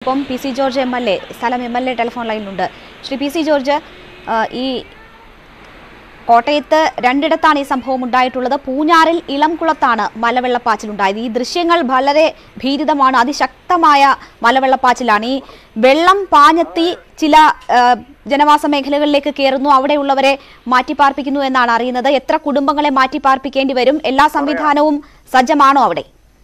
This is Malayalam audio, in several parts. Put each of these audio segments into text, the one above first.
ഒപ്പം P C George M L A സ്ഥലം എം എൽ എ ടെലിഫോൺ ലൈനിലുണ്ട് ശ്രീ പി സി ജോർജ് ആ, ഈ കോട്ടയത്ത് രണ്ടിടത്താണ് ഈ സംഭവം ഉണ്ടായിട്ടുള്ളത് പൂഞ്ഞാറിൽ ഇളംകുളത്താണ് മലവെള്ളപ്പാച്ചിലുണ്ടായത് ഈ ദൃശ്യങ്ങൾ വളരെ ഭീതിതമാണ് അതിശക്തമായ മലവെള്ളപ്പാച്ചിലാണ് ഈ വെള്ളം പാഞ്ഞെത്തി ചില ആ, ജനവാസ മേഖലകളിലേക്ക് കയറുന്നു അവിടെയുള്ളവരെ മാറ്റിപ്പാർപ്പിക്കുന്നു എന്നാണ് അറിയുന്നത് എത്ര കുടുംബങ്ങളെ മാറ്റിപ്പാർപ്പിക്കേണ്ടി വരും എല്ലാ സംവിധാനവും സജ്ജമാണോ അവിടെ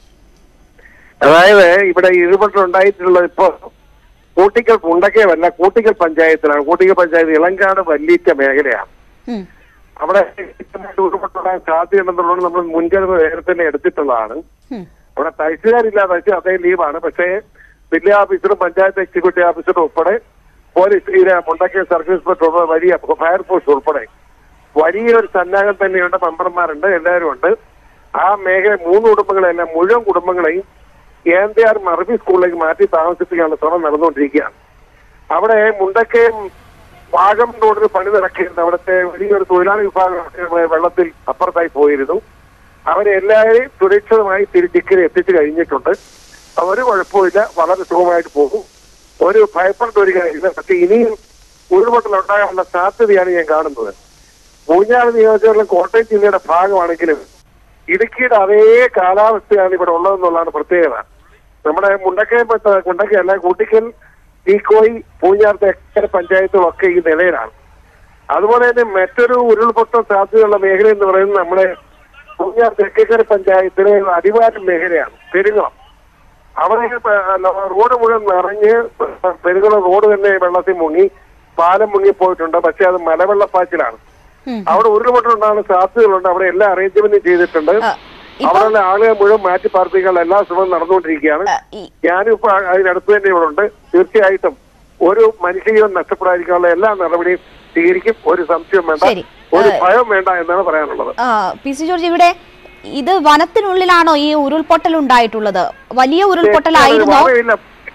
അതായത് ഇവിടെ ഇടപെട്ടുണ്ടായിട്ടുള്ളത് ഇപ്പോ കൂട്ടിക്കൽ കുണ്ടക്കയമല്ല കൂട്ടിക്കൽ പഞ്ചായത്തിലാണ് കൂട്ടിക്കൽ പഞ്ചായത്ത് ഇളങ്കാട് വല്ലീറ്റ മേഖലയാണ് ഉം. അവിടെ വ്യക്തമായിട്ട് ഉരുൾപൊട്ടുണ്ടാകാൻ സാധ്യതയുണ്ടെന്നുള്ളത് നമ്മൾ മുൻകരുതൽ നേരത്തെ തന്നെ എടുത്തിട്ടുള്ളതാണ് ഉം. അവിടെ തഹസിൽദാരില്ല തഹസിൽ അതേ ലീവാണ് പക്ഷേ ജില്ലാ ഓഫീസറും പഞ്ചായത്ത് എക്സിക്യൂട്ടീവ് ഓഫീസറും ഉൾപ്പെടെ പോലീസ് ഈ മുണ്ടക്കയ സർക്കിൾ ഇൻസ്പെക്ടർ ഉൾപ്പെടെ വലിയ ഫയർഫോഴ്സ് ഉൾപ്പെടെ വലിയൊരു സന്നാഹം തന്നെയുണ്ട് മെമ്പർമാരുണ്ട് എല്ലാവരും ഉണ്ട് ആ മേഖല മൂന്ന് കുടുംബങ്ങളെല്ലാം മുഴുവൻ കുടുംബങ്ങളെയും ഏന്ത്യാർ മറബി സ്കൂളിലേക്ക് മാറ്റി താമസിപ്പിക്കാനുള്ള ശ്രമം നടന്നുകൊണ്ടിരിക്കുകയാണ് അവിടെ മുണ്ടക്കയം വാഗം റോഡിൽ പണി നടക്കുകയുണ്ട് അവിടുത്തെ വലിയൊരു തൊഴിലാളി വിഭാഗം അവിടെ വെള്ളത്തിൽ അപ്പുറത്തായി പോയിരുന്നു അവരെ എല്ലാവരെയും സുരക്ഷിതമായി തിരിച്ചിക്കരെ എത്തിച്ചു കഴിഞ്ഞിട്ടുണ്ട് ഒരു കുഴപ്പമില്ല വളരെ സുഖമായിട്ട് പോകും ഒരു ഭയപ്പെടേണ്ട ഒരു കാര്യമില്ല പക്ഷെ ഇനിയും ഉരുൾപൊട്ടൽ ഉണ്ടാകാനുള്ള സാധ്യതയാണ് ഞാൻ കാണുന്നത് പൂഞ്ഞാറ് നിയോജകമണ്ഡലം കോട്ടയം ജില്ലയുടെ ഭാഗമാണെങ്കിലും ഇടുക്കിയുടെ അതേ കാലാവസ്ഥയാണ് ഇവിടെ ഉള്ളതെന്നുള്ളതാണ് പ്രത്യേകത നമ്മുടെ മുണ്ടക്കയം പറ്റ- മുണ്ടക്കയല്ല കൂട്ടിക്കൽ തീക്കോയി പൂഞ്ഞാർ തെക്കര പഞ്ചായത്തുകളൊക്കെ ഈ നിലയിലാണ് അതുപോലെ തന്നെ മറ്റൊരു ഉരുൾപൊട്ടൽ സാധ്യതയുള്ള മേഖല എന്ന് പറയുന്നത് നമ്മുടെ പൂഞ്ഞാർ തെക്കേക്കര പഞ്ചായത്തിലെ അടിവാരം മേഖലയാണ് പെരുങ്ങളം അവിടെ പ- റോഡ് മുഴുവൻ നിറഞ്ഞ് പെരുങ്ങളം റോഡ് തന്നെ വെള്ളത്തിൽ മുങ്ങി പാലം മുങ്ങിപ്പോയിട്ടുണ്ട് പക്ഷെ അത് മലവെള്ളപ്പാച്ചിലാണ് ഉം. അവിടെ ഉരുൾപൊട്ടലുണ്ടാകുന്ന സാധ്യതകളുണ്ട് അവിടെ എല്ലാ അറേഞ്ച്മെന്റും ചെയ്തിട്ടുണ്ട് ആ, ഇപ്പം അവിടെയുള്ള ആളുകളെ മുഴുവൻ മാറ്റി പാർപ്പിക്കാനുള്ള എല്ലാ ശ്രമവും നടന്നുകൊണ്ടിരിക്കുകയാണ് ആ, ഈ- ഞാനിപ്പോ അതിനടുത്ത് തന്നെ ഇവിടെ ഉണ്ട് തീർച്ചയായിട്ടും ഒരു മനുഷ്യജീവൻ നഷ്ടപ്പെടാതിരിക്കാനുള്ള എല്ലാ നടപടിയും സ്വീകരിക്കും ഒരു സംശയം വേണ്ട ശരി. ഒരു ഏഹ്, ഭയം വേണ്ട എന്നാണ് പറയാനുള്ളത് ആ, പി സി ജോർജ് ഇവിടെ ഇത് വനത്തിനുള്ളിലാണോ ഈ ഉരുൾപൊട്ടൽ ഉണ്ടായിട്ടുള്ളത് വലിയ ഉരുൾപൊട്ടലായിരുന്നോ വനമില്ല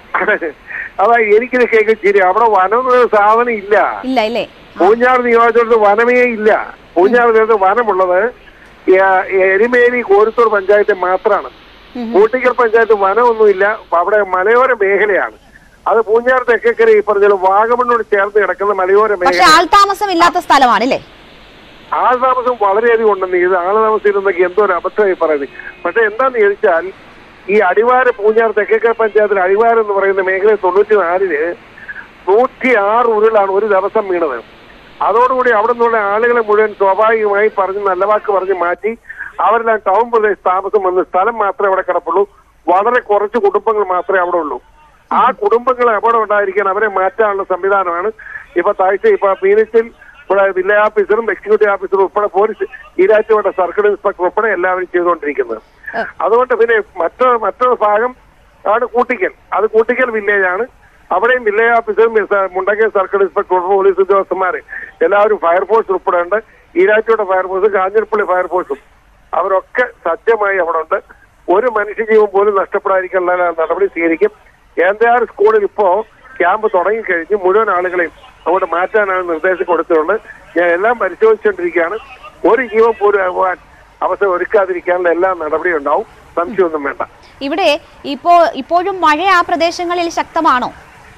അതാ എനിക്കിത് കേൾക്കും ശരി അവിടെ വനം എന്നൊരു സാധനം ഇല്ല ഇല്ല ഇല്ലേ പൂഞ്ഞാർ നിയോജകത്തിൽ വനമേ ഇല്ല പൂഞ്ഞാർ നിയോജകത്തിൽ വനമുള്ളത് എ- എരുമേലി കോരത്തൂർ പഞ്ചായത്ത് മാത്രമാണ് ഉം. കൂട്ടിക്കൽ പഞ്ചായത്ത് വനമൊന്നുമില്ല അവിടെ മലയോര മേഖലയാണ് അത് പൂഞ്ഞാർ തെക്കക്കര ഈ പറഞ്ഞ വാഗമണ്ണോട് ചേർന്ന് കിടക്കുന്ന മലയോര പക്ഷെ മേഖല ആൾതാമസം ഇല്ലാത്ത സ്ഥലമാണ് അല്ലേ ആൾതാമസം വളരെയധികം ഉണ്ടെന്ന് ഇത് ആൾതാമസം ഇരുന്നൊക്കെ എന്തോ ഒരു അബദ്ധമായി പറയുന്നത് പക്ഷെ എന്താന്ന് ചോദിച്ചാൽ ഈ അടിവാര പൂഞ്ഞാർ തെക്കേക്കര പഞ്ചായത്തിൽ അടിവാരം എന്ന് പറയുന്ന മേഖല തൊണ്ണൂറ്റി നാലില് നൂറ്റി ആറ് ഉരുളാണ് ഒരു ദിവസം വീണത് അതോടുകൂടി അവിടെ നിന്നുള്ള ആളുകളെ മുഴുവൻ സ്വാഭാവികമായി പറഞ്ഞ് നല്ല വാക്ക് പറഞ്ഞ് മാറ്റി അവരെല്ലാം ടൗൺ പ്രദേശത്ത് താമസം വന്ന് സ്ഥലം മാത്രമേ അവിടെ കിടപ്പുള്ളൂ വളരെ കുറച്ച് കുടുംബങ്ങൾ മാത്രമേ അവിടെ ഉള്ളൂ ആ കുടുംബങ്ങളെ അപകടം ഉണ്ടായിരിക്കാൻ അവരെ മാറ്റാനുള്ള സംവിധാനമാണ് ഇപ്പൊ താഴ്ച ഇപ്പൊ പീനച്ചിൽ ഇവിടെ വില്ലേജ് ഓഫീസറും എക്സിക്യൂട്ടീവ് ഓഫീസറും ഉൾപ്പെടെ പോലീസ് ഈരാറ്റുപേട്ട സർക്കിൾ ഇൻസ്പെക്ടർ ഉൾപ്പെടെ എല്ലാവരും ചെയ്തുകൊണ്ടിരിക്കുന്നത് ഏഹ്. അതുകൊണ്ട് പിന്നെ മറ്റൊരു മറ്റൊരു ഭാഗം ആണ് കൂട്ടിക്കൽ അത് കൂട്ടിക്കൽ വില്ലേജ് ആണ് അവിടെയും വില്ലേജ് ഓഫീസറും സ- മുണ്ടക്കൽ സർക്കിൾ ഇൻസ്പെക്ടർ പോലീസ് ഉദ്യോഗസ്ഥന്മാര് എല്ലാവരും ഫയർഫോഴ്സ് ഉൾപ്പെടെ ഉണ്ട് ഈരാറ്റോടെ ഫയർഫോഴ്സും കാഞ്ഞിരപ്പള്ളി ഫയർഫോഴ്സും അവരൊക്കെ സജ്ജമായി അവിടെ ഉണ്ട് ഒരു മനുഷ്യജീവൻ പോലും നഷ്ടപ്പെടാതിരിക്കാനുള്ള നടപടി സ്വീകരിക്കും ഏന്താർ സ്കൂളിൽ ഇപ്പോ ക്യാമ്പ് തുടങ്ങിക്കഴിഞ്ഞ് മുഴുവൻ ആളുകളെയും അങ്ങോട്ട് മാറ്റാനാണ് നിർദ്ദേശം കൊടുത്തിട്ടുണ്ട് ഞാൻ എല്ലാം പരിശോധിച്ചുകൊണ്ടിരിക്കുകയാണ് ഒരു ജീവൻ പോലും ആവാൻ അവസരം ഒരുക്കാതിരിക്കാനുള്ള എല്ലാ നടപടിയും ഉണ്ടാവും സംശയമൊന്നും വേണ്ട ഇവിടെ ഇപ്പോ ഇപ്പോഴും മഴ ആ പ്രദേശങ്ങളിൽ ശക്തമാണോ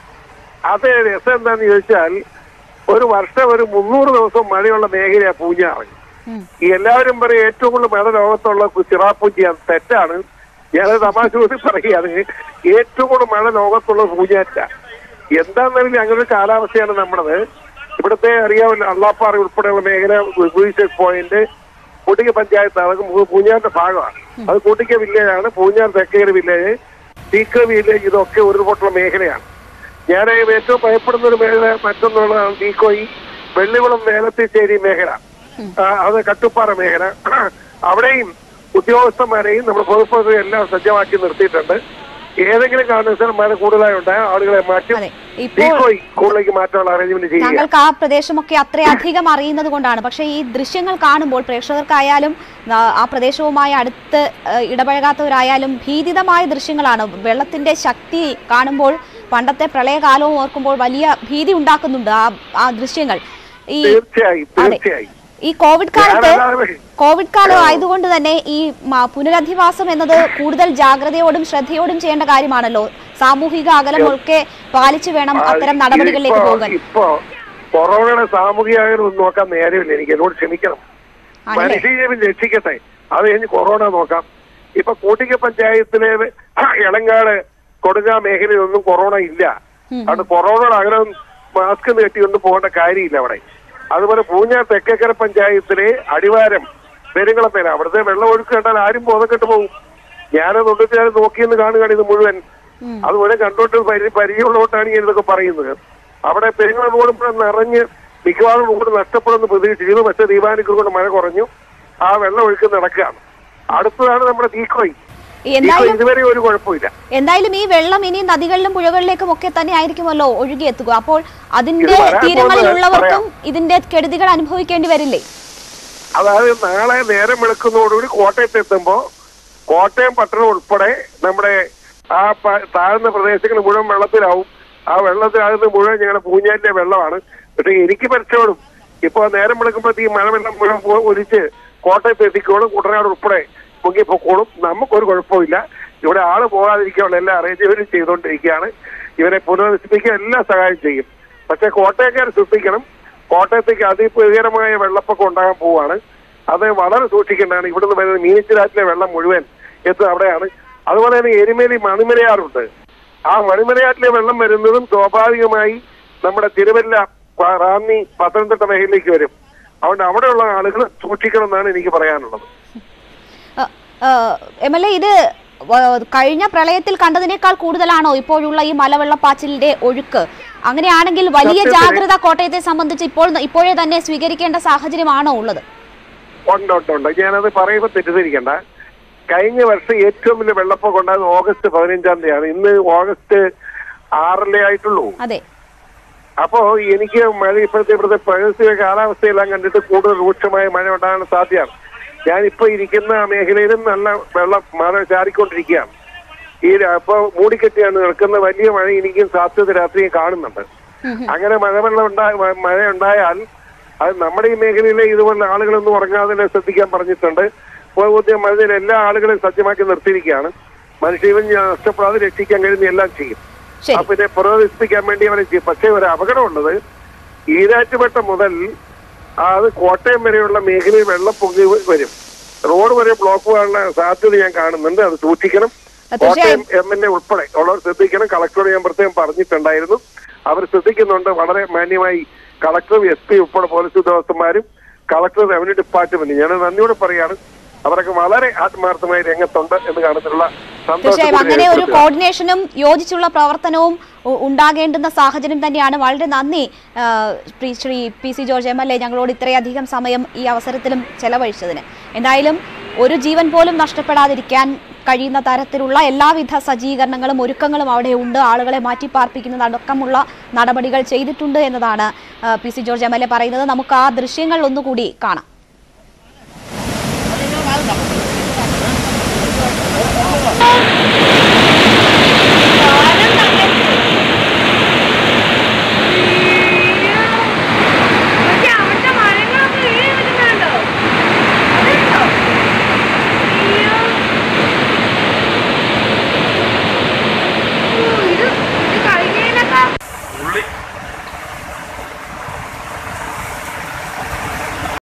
അത് രസം എന്താന്ന് ചോദിച്ചാൽ ഒരു വർഷം ഒരു മുന്നൂറ് ദിവസം മഴയുള്ള മേഖലയാ പൂഞ്ഞാറ് ഉം. ഈ എല്ലാവരും പറയും ഏറ്റവും കൂടുതൽ മഴ ലോകത്തുള്ള ചിറാപ്പൂഞ്ചിയാണ് തെറ്റാണ് ഞാനത് തമാശ കൂടി പറയുകയാണ് ഏറ്റവും കൂടുതൽ മഴ ലോകത്തുള്ള പൂഞ്ഞാറ്റ എന്താണെന്നറിയില്ല അങ്ങനെ ഒരു കാലാവസ്ഥയാണ് നമ്മുടേത് ഇവിടുത്തെ അറിയാമല്ലോ അള്ളാപ്പാറ ഉൾപ്പെടെയുള്ള മേഖല സൂയിസൈഡ് പോയിന്റ് കൂട്ടിക്ക പഞ്ചായത്ത് അതൊക്കെ മൂ- പൂഞ്ഞാറിന്റെ ഭാഗമാണ് അത് കൂട്ടിക്ക വില്ലേജാണ് പൂഞ്ഞാർ തെക്കേരി വില്ലേജ് തീക്ക വില്ലേജ് ഇതൊക്കെ ഉരുൾപൊട്ടുള്ള മേഖലയാണ് ഞാൻ ഏറ്റവും ഭയപ്പെടുന്ന ഒരു മേഖല മറ്റൊന്നുള്ളതാണ് തീക്കോയി വെള്ളികുളം വേലത്തിശ്ശേരി മേഖല ആ, അത് കട്ടുപ്പാറ മേഖല അവിടെയും ഉദ്യോഗസ്ഥന്മാരെയും നമ്മുടെ പൊതുപ്രവർത്തകരെ എല്ലാം സജ്ജമാക്കി നിർത്തിയിട്ടുണ്ട് ഏതെങ്കിലും കാരണവശാലും മഴ കൂടുതലായി ഉണ്ടായ ആളുകളെ മാറ്റി അതെ ഇപ്പോൾ തീക്കോയി സ്കൂളിലേക്ക് മാറ്റാനുള്ള അറേഞ്ച്മെന്റ് ചെയ്യുക താങ്കൾക്ക് ആ പ്രദേശമൊക്കെ അത്രയധികം അറിയുന്നത് കൊണ്ടാണ് പക്ഷേ ഈ ദൃശ്യങ്ങൾ കാണുമ്പോൾ പ്രേക്ഷകർക്കായാലും ആ, ആ പ്രദേശവുമായി അടുത്ത് ആ, ഇടപഴകാത്തവരായാലും ഭീതിതമായ ദൃശ്യങ്ങളാണ് വെള്ളത്തിന്റെ ശക്തി കാണുമ്പോൾ പണ്ടത്തെ പ്രളയകാലവും ഓർക്കുമ്പോൾ വലിയ ഭീതി ഉണ്ടാക്കുന്നുണ്ട് ആ ആ ദൃശ്യങ്ങൾ ഈ തീർച്ചയായും അതെ. തീർച്ചയായും ഈ കോവിഡ് കാലത്ത് ഞാനതാണ് കോവിഡ് കാലം ആയതുകൊണ്ട് തന്നെ ഈ മ- പുനരധിവാസം എന്നത് കൂടുതൽ ജാഗ്രതയോടും ശ്രദ്ധയോടും ചെയ്യേണ്ട കാര്യമാണല്ലോ സാമൂഹിക അകലമൊക്കെ പാലിച്ചു വേണം അത്തരം ആ, നടപടികളിലേക്ക് ഇപ്പോ- പോകാൻ ഇപ്പോ കൊറോണയുടെ സാമൂഹിക അകലം നോക്കാൻ നേരമില്ല എനിക്ക് എന്നോട് ക്ഷമിക്കണം ആണല്ലേ മനുഷ്യജീവൻ രക്ഷിക്കട്ടെ അത് കഴിഞ്ഞ് കൊറോണ നോക്കാം ഇപ്പൊ കൂട്ടിക്ക പഞ്ചായത്തിലെ ഇളങ്കാട് കൊടുങ്ങ മേഖലയിലൊന്നും കൊറോണ ഇല്ല ഉം. അതുകൊണ്ട് കൊറോണയുടെ അകലം മാസ്ക് കെട്ടിയൊന്നും പോകേണ്ട കാര്യമില്ല അവിടെ അതുപോലെ പൂഞ്ഞാർ തെക്കേക്കര പഞ്ചായത്തിലെ അടിവാരം പെരുങ്ങളപ്പേര അവിടുത്തെ വെള്ളം ഒഴുക്ക് കണ്ടാൽ ആരും ബോധക്കെട്ട് പോകും ഞാനത് ഒന്നിട്ട് ഞാൻ നോക്കിയെന്ന് കാണുകയാണ് ഇത് മുഴുവൻ ഉം. അതുപോലെ കണ്ടോട്ട് പരി- പരിചയമുള്ളതുകൊണ്ടാണ് ഞാൻ ഇതൊക്കെ പറയുന്നത് അവിടെ പെരുങ്ങൾ റോഡ് ഇപ്പോൾ നിറഞ്ഞ് മിക്കവാറും റോഡ് നഷ്ടപ്പെടുമെന്ന് പ്രതീക്ഷിക്കുന്നു പക്ഷേ ദീപാനുഗ്രഹം കൊണ്ട് മഴ കുറഞ്ഞു ആ വെള്ളം ഒഴുക്ക് നടക്കുകയാണ് അടുത്തതാണ് നമ്മുടെ തീക്കോയി തീക്കോയി എന്തായാലും ഇതുവരെ ഒരു കുഴപ്പമില്ല എന്തായാലും ഈ വെള്ളം ഇനി നദികളിലും പുഴകളിലേക്കും ഒക്കെ തന്നെ ആയിരിക്കുമല്ലോ ഒഴുകിയെത്തുക അപ്പോൾ അതിന്റെ ഇത് വരാൻ തീരങ്ങളിലുള്ളവർക്കും പോകുന്നത് ഇതിന്റെ കെടുതികൾ അനുഭവിക്കേണ്ടി വരില്ലേ അതായത് നാളെ നേരം വെളുക്കുന്നതോടുകൂടി കോട്ടയത്ത് എത്തുമ്പോ കോട്ടയം പട്ടണം ഉൾപ്പെടെ നമ്മുടെ ആ പ- താഴ്ന്ന പ്രദേശങ്ങൾ മുഴുവൻ വെള്ളത്തിലാവും ആ വെള്ളത്തിലാകുന്ന മുഴുവൻ ഞങ്ങളുടെ പൂഞ്ഞാലിന്റെ വെള്ളമാണ് പക്ഷെ എനിക്ക് പരിചയപ്പെടും ഇപ്പൊ നേരം വെളുക്കുമ്പോൾ ഈ മഴവെള്ളം മുഴുവൻ പോ- ഒലിച്ച് കോട്ടയത്ത് എത്തിക്കോളും കുട്ടനാട് ഉൾപ്പെടെ മുങ്ങി പൊക്കോളും നമുക്കൊരു കുഴപ്പമില്ല ഇവിടെ ആള് പോകാതിരിക്കാനുള്ള എല്ലാ അറേഞ്ച്മെന്റും ചെയ്തുകൊണ്ടിരിക്കുകയാണ് ഇവരെ പുനരധിപ്പിക്കാൻ എല്ലാ സഹായം ചെയ്യും പക്ഷെ കോട്ടയക്കാർ ശ്രദ്ധിക്കണം കോട്ടയത്തേക്ക് അതിഭീകരമായ വെള്ളപ്പൊക്കം ഉണ്ടാകാൻ പോവാണ് അത് വളരെ സൂക്ഷിക്കേണ്ടതാണ് ഇവിടുന്ന് വരുന്ന മീനച്ചിലാറ്റിലെ വെള്ളം മുഴുവൻ എത്തും അവിടെയാണ് അതുപോലെ തന്നെ എരുമേലി മണിമലയാറുണ്ട് ആ മണിമലയാറ്റിലെ വെള്ളം വരുന്നതും സ്വാഭാവികമായി നമ്മുടെ തിരുവല്ല പ- റാന്നി പത്തനംതിട്ട മേഖലയിലേക്ക് വരും അതുകൊണ്ട് അവിടെയുള്ള ആളുകൾ സൂക്ഷിക്കണം എന്നാണ് എനിക്ക് പറയാനുള്ളത് എം എൽ എ ഇത് വ- കഴിഞ്ഞ പ്രളയത്തിൽ കണ്ടതിനേക്കാൾ കൂടുതലാണോ ഇപ്പോഴുള്ള ഈ മലവെള്ളപ്പാച്ചിലിന്റെ ഒഴുക്ക് അങ്ങനെയാണെങ്കിൽ വലിയ സത്യത്തില് ജാഗ്രത കോട്ടയത്തെ സംബന്ധിച്ച് ഇപ്പോൾ ഇപ്പോഴേ തന്നെ സ്വീകരിക്കേണ്ട സാഹചര്യമാണോ ഉള്ളത് ഉണ്ട് ഉണ്ട് ഉണ്ട് ഞാനത് പറയുമ്പോൾ തെറ്റിദ്ധരിക്കണ്ട കഴിഞ്ഞ വർഷം ഏറ്റവും വലിയ വെള്ളപ്പൊക്കം ഉണ്ടായത് ഓഗസ്റ്റ് പതിനഞ്ചാം തീയതിയാണ് ഇന്ന് ഓഗസ്റ്റ് ആറല്ലേ ആയിട്ടുള്ളൂ അതെ അപ്പോ എനിക്ക് മഴ ഇപ്പോഴത്തെ ഇവിടുത്തെ പ്രകൃതി കാലാവസ്ഥയെല്ലാം കണ്ടിട്ട് കൂടുതൽ രൂക്ഷമായ മഴ ഉണ്ടാകാൻ സാധ്യതയാണ് ഞാനിപ്പോ ഇരിക്കുന്ന മേഖലയിലും നല്ല വെള്ളം മഴ ചാറിക്കൊണ്ടിരിക്കുകയാണ് ഈ ര- ഇപ്പൊ മൂടിക്കെട്ടിയാണ് നിൽക്കുന്ന വലിയ മഴ എനിക്കും സാധ്യത രാത്രിയും കാണുന്നുണ്ട് ഉം ഉം. അങ്ങനെ മഴവെള്ളം ഉണ്ടായ മ- മഴ ഉണ്ടായാൽ അത് നമ്മുടെ ഈ മേഖലയിലെ ഇതുപോലെ ആളുകളൊന്നും ഉറങ്ങാതെ ശ്രദ്ധിക്കാൻ പറഞ്ഞിട്ടുണ്ട് പോയ മഴയിൽ എല്ലാ ആളുകളെയും സജ്ജമാക്കി നിർത്തിയിരിക്കുകയാണ് മനുഷ്യജീവൻ നഷ്ടപ്പെടാതെ രക്ഷിക്കാൻ കഴിയുന്ന എല്ലാം ചെയ്യും ശരി ആ പിന്നെ പുനരധിപ്പിക്കാൻ വേണ്ടി അവരെ ചെയ്യും പക്ഷേ ഒരു അപകടമുള്ളത് ഈരാറ്റുപേട്ട മുതൽ ആ, അത് കോട്ടയം വരെയുള്ള മേഖലയിൽ വെള്ളം പൊങ്ങി വ- വരും റോഡ് വരെ ബ്ലോക്ക് പോകാനുള്ള സാധ്യത ഞാൻ കാണുന്നുണ്ട് അത് സൂക്ഷിക്കണം തീർച്ചയായും. കോട്ടയം എം എൽ എ ഉൾപ്പെടെ ഉള്ളവർ ശ്രദ്ധിക്കണം കളക്ടറോട് ഞാൻ പ്രത്യേകം പറഞ്ഞിട്ടുണ്ടായിരുന്നു അവർ ശ്രദ്ധിക്കുന്നുണ്ട് വളരെ മാന്യമായി കളക്ടറും എസ് പി ഉൾപ്പെടെ പോലീസ് ഉദ്യോഗസ്ഥന്മാരും കളക്ടർ റവന്യൂ ഡിപ്പാർട്ട്മെന്റ് ഞാൻ നന്ദിയോടെ പറയാണ് അവരൊക്കെ വളരെ ആത്മാർത്ഥമായി രംഗത്തുണ്ട് എന്ന് കാണുന്നുള്ള സന്തോഷം തീർച്ചയായും കൂടി അങ്ങനെ ഒരു രേഖപ്പെടുത്തുകയാണ്. കോർഡിനേഷനും യോജിച്ചുള്ള പ്രവർത്തനവും ഉ- ഉണ്ടാകേണ്ടുന്ന സാഹചര്യം തന്നെയാണ് വളരെ നന്ദി ആ, Shri- Shri P C George M L A ഞങ്ങളോട് ഇത്രയധികം സമയം ഈ അവസരത്തിലും ചെലവഴിച്ചതിന് എന്തായാലും ഒരു ജീവൻ പോലും നഷ്ടപ്പെടാതിരിക്കാൻ കഴിയുന്ന തരത്തിലുള്ള എല്ലാവിധ സജ്ജീകരണങ്ങളും ഒരുക്കങ്ങളും അവിടെ ഉണ്ട് ആളുകളെ മാറ്റിപ്പാർപ്പിക്കുന്നതടക്കമുള്ള നടപടികൾ ചെയ്തിട്ടുണ്ട് എന്നതാണ് ആ, P C George M L A പറയുന്നത് നമുക്ക് ആ ദൃശ്യങ്ങൾ ഒന്നുകൂടി കാണാം